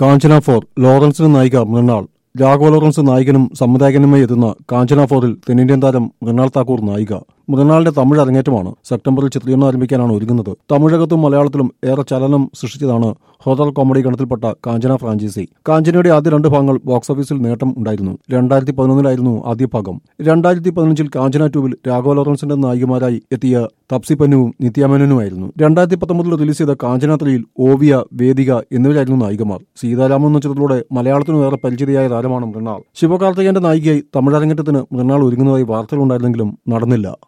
കാഞ്ചന four ലോറൻസിന് നായിക Mrinal Raghava Lawrence നായകനും സംവിധായകനുമായി എത്തുന്ന കാഞ്ചന ഫോറിൽ തെന്നിന്ത്യൻ താരം മൃണാൾ താക്കൂർ നായിക മൃണാളിന്റെ തമിഴ് അരങ്ങേറ്റമാണ് സെപ്റ്റംബറിൽ ചിത്രീകരണം ആരംഭിക്കാനാണ് ഒരുങ്ങുന്നത് തമിഴകത്തും മലയാളത്തിലും ഏറെ ചലനം സൃഷ്ടിച്ചതാണ് ഹൊറർ കോമഡി ഗണത്തിൽപ്പെട്ട കാഞ്ചന ഫ്രാഞ്ചൈസി കാഞ്ചനയുടെ ആദ്യ രണ്ട് ഭാഗങ്ങൾ ബോക്സ് ഓഫീസിൽ നേട്ടം ഉണ്ടായിരുന്നു രണ്ടായിരത്തി പതിനൊന്നിലായിരുന്നു ആദ്യ ഭാഗം രണ്ടായിരത്തി പതിനഞ്ചിൽ കാഞ്ചന ടൂവിൽ രാഘവ ലോറൻസിന്റെ നായികമാരായി എത്തിയ തപ്സി പന്നുവും നിത്യാമേനനുമായിരുന്നു രണ്ടായിരത്തി പത്തൊമ്പതിൽ റിലീസ് ചെയ്ത കാഞ്ചന ത്രീയിൽ ഓവിയ വേദിക എന്നിവരായിരുന്നു നായികമാർ സീതാരാമൻ എന്ന ചിത്രത്തിലൂടെ മലയാളത്തിനു ഏറെ പരിചിതയായ താരമാണ് മൃണാൾ ശിവകാർത്തികേയന്റെ നായികയായി തമിഴരങ്ങേറ്റത്തിന് മൃണാൾ ഒരുങ്ങുന്നതായി വാർത്തകളുണ്ടായിരുന്നെങ്കിലും നടന്നില്ല